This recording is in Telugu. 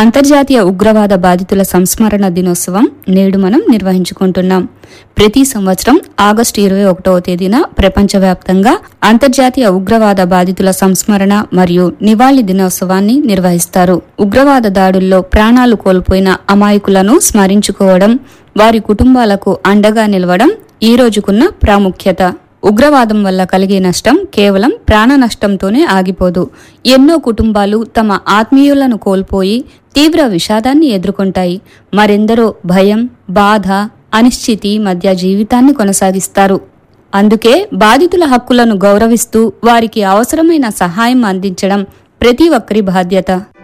అంతర్జాతీయ ఉగ్రవాద బాధితుల సంస్మరణ దినోత్సవం నేడు మనం నిర్వహించుకుంటున్నాం ప్రతి సంవత్సరం ఆగస్టు ఇరవై ఒకటవ తేదీన ప్రపంచవ్యాప్తంగా అంతర్జాతీయ ఉగ్రవాద బాధితుల సంస్మరణ మరియు నివాళి దినోత్సవాన్ని నిర్వహిస్తారు ఉగ్రవాద దాడుల్లో ప్రాణాలు కోల్పోయిన అమాయకులను స్మరించుకోవడం వారి కుటుంబాలకు అండగా నిలవడం ఈ రోజుకున్న ప్రాముఖ్యత ఉగ్రవాదం వల్ల కలిగే నష్టం కేవలం ప్రాణ నష్టంతోనే ఆగిపోదు ఎన్నో కుటుంబాలు తమ ఆత్మీయులను కోల్పోయి తీవ్ర విషాదాన్ని ఎదుర్కొంటాయి మరెందరో భయం బాధ అనిశ్చితి మధ్య జీవితాన్ని కొనసాగిస్తారు అందుకే బాధితుల హక్కులను గౌరవిస్తూ వారికి అవసరమైన సహాయం అందించడం ప్రతి ఒక్కరి బాధ్యత